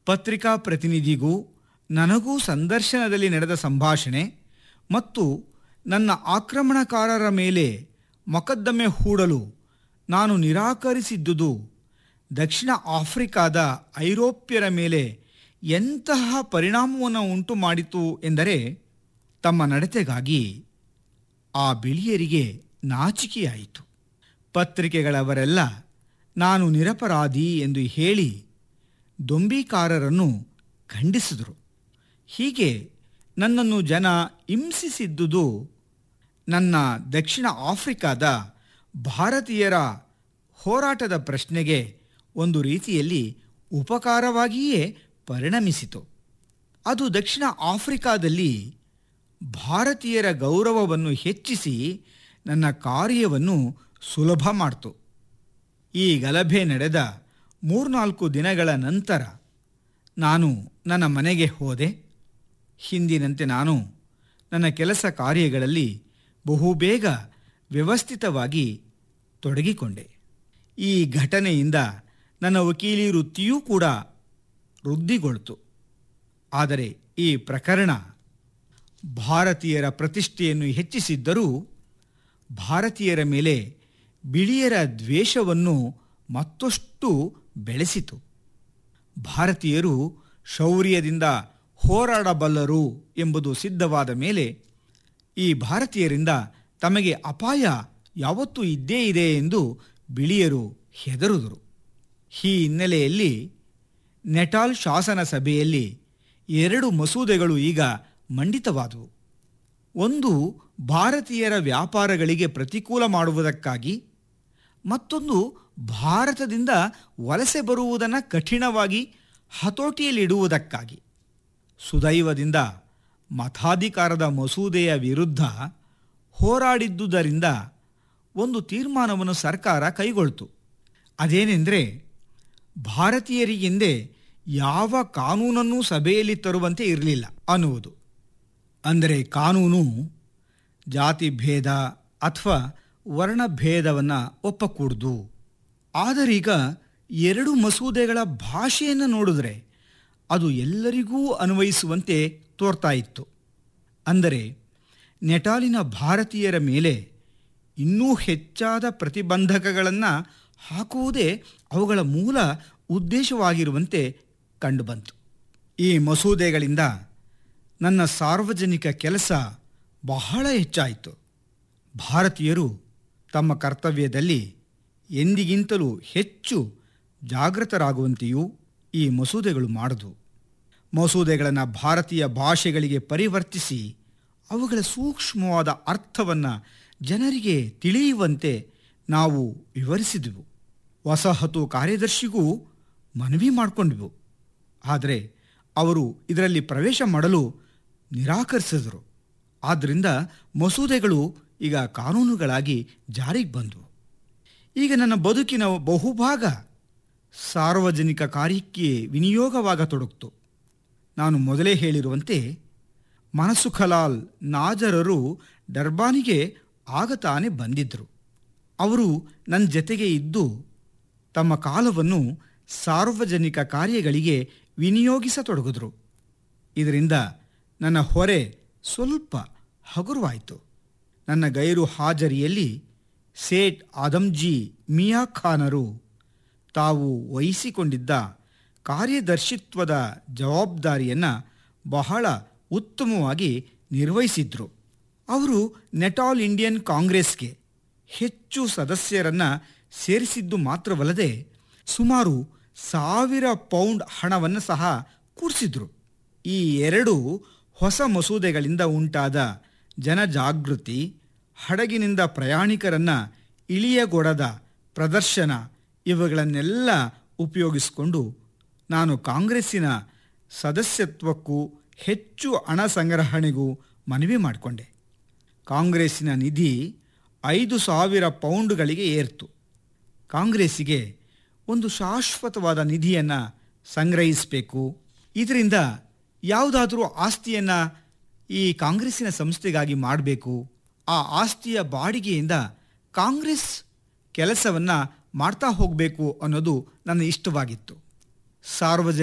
ಪತ್ರಿಕಾ ಪ್ರತಿನಿಧಿಗೂ ನನಗೂ ಸಂದರ್ಶನದಲ್ಲಿ ನಡೆದ ಸಂಭಾಷಣೆ ಮತ್ತು ನನ್ನ ಆಕ್ರಮಣಕಾರರ ಮೇಲೆ ಮೊಕದ್ದಮೆ ಹೂಡಲು ನಾನು ನಿರಾಕರಿಸಿದ್ದುದು ದಕ್ಷಿಣ ಆಫ್ರಿಕಾದ ಐರೋಪ್ಯರ ಮೇಲೆ ಎಂತಹ ಪರಿಣಾಮವನ್ನು ಉಂಟು ಮಾಡಿತು ಎಂದರೆ ತಮ್ಮ ನಡತೆಗಾಗಿ ಆ ಬಿಳಿಯರಿಗೆ ನಾಚಿಕೆಯಾಯಿತು ಪತ್ರಿಕೆಗಳವರೆಲ್ಲ ನಾನು ನಿರಪರಾಧಿ ಎಂದು ಹೇಳಿ ದೊಂಬಿಕಾರರನ್ನು ಖಂಡಿಸಿದರು ಹೀಗೆ ನನ್ನನ್ನು ಜನ ಹಿಂಸಿಸಿದ್ದುದು ನನ್ನ ದಕ್ಷಿಣ ಆಫ್ರಿಕಾದ ಭಾರತೀಯರ ಹೋರಾಟದ ಪ್ರಶ್ನೆಗೆ ಒಂದು ರೀತಿಯಲ್ಲಿ ಉಪಕಾರವಾಗಿಯೇ ಪರಿಣಮಿಸಿತು ಅದು ದಕ್ಷಿಣ ಆಫ್ರಿಕಾದಲ್ಲಿ ಭಾರತೀಯರ ಗೌರವವನ್ನು ಹೆಚ್ಚಿಸಿ ನನ್ನ ಕಾರ್ಯವನ್ನು ಸುಲಭ ಮಾಡಿತು ಈ ಗಲಭೆ ನಡೆದ ಮೂರ್ನಾಲ್ಕು ದಿನಗಳ ನಂತರ ನಾನು ನನ್ನ ಮನೆಗೆ ಹೋದೆ ಹಿಂದಿನಂತೆ ನಾನು ನನ್ನ ಕೆಲಸ ಕಾರ್ಯಗಳಲ್ಲಿ ಬಹುಬೇಗ ವ್ಯವಸ್ಥಿತವಾಗಿ ತೊಡಗಿಕೊಂಡೆ ಈ ಘಟನೆಯಿಂದ ನನ್ನ ವಕೀಲಿ ವೃತ್ತಿಯೂ ಕೂಡ ವೃದ್ಧಿಗೊಳ್ತು ಆದರೆ ಈ ಪ್ರಕರಣ ಭಾರತೀಯರ ಪ್ರತಿಷ್ಠೆಯನ್ನು ಹೆಚ್ಚಿಸಿದ್ದರೂ ಭಾರತೀಯರ ಮೇಲೆ ಬಿಳಿಯರ ದ್ವೇಷವನ್ನು ಮತ್ತಷ್ಟು ಬೆಳೆಸಿತು ಭಾರತೀಯರು ಶೌರ್ಯದಿಂದ ಹೋರಾಡಬಲ್ಲರು ಎಂಬುದು ಸಿದ್ಧವಾದ ಮೇಲೆ ಈ ಭಾರತೀಯರಿಂದ ತಮಗೆ ಅಪಾಯ ಯಾವತ್ತೂ ಇದ್ದೇ ಇದೆ ಎಂದು ಬಿಳಿಯರು ಹೆದರುದರು ಈ ಹಿನ್ನೆಲೆಯಲ್ಲಿ ನೆಟಾಲ್ ಶಾಸನ ಸಭೆಯಲ್ಲಿ ಎರಡು ಮಸೂದೆಗಳು ಈಗ ಮಂಡಿತವಾದವು ಒಂದು ಭಾರತೀಯರ ವ್ಯಾಪಾರಗಳಿಗೆ ಪ್ರತಿಕೂಲ ಮಾಡುವುದಕ್ಕಾಗಿ ಮತ್ತೊಂದು ಭಾರತದಿಂದ ವಲಸೆ ಬರುವುದನ್ನು ಕಠಿಣವಾಗಿ ಹತೋಟಿಯಲ್ಲಿಡುವುದಕ್ಕಾಗಿ ಸುದೈವದಿಂದ ಮತಾಧಿಕಾರದ ಮಸೂದೆಯ ವಿರುದ್ಧ ಹೋರಾಡಿದ್ದುದರಿಂದ ಒಂದು ತೀರ್ಮಾನವನ್ನು ಸರ್ಕಾರ ಕೈಗೊಳ್ತು ಅದೇನೆಂದರೆ ಭಾರತೀಯರಿಗೆಂದೇ ಯಾವ ಕಾನೂನನ್ನೂ ಸಭೆಯಲ್ಲಿ ತರುವಂತೆ ಇರಲಿಲ್ಲ ಅನ್ನುವುದು ಅಂದರೆ ಕಾನೂನು ಜಾತಿ ಭೇದ ಅಥವಾ ವರ್ಣಭೇದವನ್ನು ಒಪ್ಪಕೂಡ್ದು ಆದರೀಗ ಎರಡು ಮಸೂದೆಗಳ ಭಾಷೆಯನ್ನು ನೋಡಿದ್ರೆ ಅದು ಎಲ್ಲರಿಗೂ ಅನ್ವಯಿಸುವಂತೆ ತೋರ್ತಾ ಇತ್ತು ಅಂದರೆ ನೆಟಾಲಿನ ಭಾರತೀಯರ ಮೇಲೆ ಇನ್ನೂ ಹೆಚ್ಚಾದ ಪ್ರತಿಬಂಧಕಗಳನ್ನು ಹಾಕುವುದೇ ಅವುಗಳ ಮೂಲ ಉದ್ದೇಶವಾಗಿರುವಂತೆ ಕಂಡುಬಂತು ಈ ಮಸೂದೆಗಳಿಂದ ನನ್ನ ಸಾರ್ವಜನಿಕ ಕೆಲಸ ಬಹಳ ಹೆಚ್ಚಾಯಿತು ಭಾರತೀಯರು ತಮ್ಮ ಕರ್ತವ್ಯದಲ್ಲಿ ಎಂದಿಗಿಂತಲೂ ಹೆಚ್ಚು ಜಾಗೃತರಾಗುವಂತೆಯೂ ಈ ಮಸೂದೆಗಳು ಮಾಡಿದವು ಮಸೂದೆಗಳನ್ನು ಭಾರತೀಯ ಭಾಷೆಗಳಿಗೆ ಪರಿವರ್ತಿಸಿ ಅವುಗಳ ಸೂಕ್ಷ್ಮವಾದ ಅರ್ಥವನ್ನು ಜನರಿಗೆ ತಿಳಿಯುವಂತೆ ನಾವು ವಿವರಿಸಿದೆವು ವಸಾಹತು ಕಾರ್ಯದರ್ಶಿಗೂ ಮನವಿ ಮಾಡಿಕೊಂಡ್ವು ಆದರೆ ಅವರು ಇದರಲ್ಲಿ ಪ್ರವೇಶ ಮಾಡಲು ನಿರಾಕರಿಸಿದರು ಆದ್ದರಿಂದ ಮಸೂದೆಗಳು ಈಗ ಕಾನೂನುಗಳಾಗಿ ಜಾರಿಗೆ ಬಂದವು ಈಗ ನನ್ನ ಬದುಕಿನ ಬಹುಭಾಗ ಸಾರ್ವಜನಿಕ ಕಾರ್ಯಕ್ಕೆ ವಿನಿಯೋಗವಾಗತೊಡಗಿತು ನಾನು ಮೊದಲೇ ಹೇಳಿರುವಂತೆ ಮನಸುಖಲಾಲ್ ನಾಜರರು ಡರ್ಬಾನಿಗೆ ಆಗ ತಾನೇ ಬಂದಿದ್ದರು ಅವರು ನನ್ನ ಜತೆಗೆ ಇದ್ದು ತಮ್ಮ ಕಾಲವನ್ನು ಸಾರ್ವಜನಿಕ ಕಾರ್ಯಗಳಿಗೆ ವಿನಿಯೋಗಿಸತೊಡಗಿದ್ರು ಇದರಿಂದ ನನ್ನ ಹೊರೆ ಸ್ವಲ್ಪ ಹಗುರವಾಯಿತು ನನ್ನ ಗೈರು ಹಾಜರಿಯಲ್ಲಿ ಸೇಠ್ ಆದಮ್ಜಿ ಮಿಯಾ ಖಾನರು ತಾವು ವಹಿಸಿಕೊಂಡಿದ್ದ ಕಾರ್ಯದರ್ಶಿತ್ವದ ಜವಾಬ್ದಾರಿಯನ್ನು ಬಹಳ ಉತ್ತಮವಾಗಿ ನಿರ್ವಹಿಸಿದ್ರು ಅವರು ನೆಟಾಲ್ ಇಂಡಿಯನ್ ಕಾಂಗ್ರೆಸ್ಗೆ ಹೆಚ್ಚು ಸದಸ್ಯರನ್ನು ಸೇರಿಸಿದ್ದು ಮಾತ್ರವಲ್ಲದೆ ಸುಮಾರು ಸಾವಿರ ಪೌಂಡ್ ಹಣವನ್ನು ಸಹ ಕೂಡಿಸಿದ್ರು ಈ ಎರಡು ಹೊಸ ಮಸೂದೆಗಳಿಂದ ಉಂಟಾದ ಜನಜಾಗೃತಿ ಹಡಗಿನಿಂದ ಪ್ರಯಾಣಿಕರನ್ನು ಇಳಿಯಗೊಡದ ಪ್ರದರ್ಶನ ಇವುಗಳನ್ನೆಲ್ಲ ಉಪಯೋಗಿಸಿಕೊಂಡು ನಾನು ಕಾಂಗ್ರೆಸ್ಸಿನ ಸದಸ್ಯತ್ವಕ್ಕೂ ಹೆಚ್ಚು ಹಣ ಸಂಗ್ರಹಣೆಗೂ ಮನವಿ ಮಾಡಿಕೊಂಡೆ ಕಾಂಗ್ರೆಸ್ಸಿನ ನಿಧಿ ಐದು ಸಾವಿರ ಪೌಂಡ್ಗಳಿಗೆ ಏರ್ತು ಕಾಂಗ್ರೆಸ್ಸಿಗೆ ಒಂದು ಶಾಶ್ವತವಾದ ನಿಧಿಯನ್ನು ಸಂಗ್ರಹಿಸಬೇಕು ಇದರಿಂದ ಯಾವುದಾದರೂ ಆಸ್ತಿಯನ್ನು ಈ ಕಾಂಗ್ರೆಸ್ಸಿನ ಸಂಸ್ಥೆಗಾಗಿ ಮಾಡಬೇಕು ಆ ಆಸ್ತಿಯ ಬಾಡಿಗೆಯಿಂದ ಕಾಂಗ್ರೆಸ್ ಕೆಲಸವನ್ನು ಮಾಡ್ತಾ ಹೋಗಬೇಕು ಅನ್ನೋದು ನನ್ನ ಇಷ್ಟವಾಗಿತ್ತು ಸಾರ್ವಜನಿಕ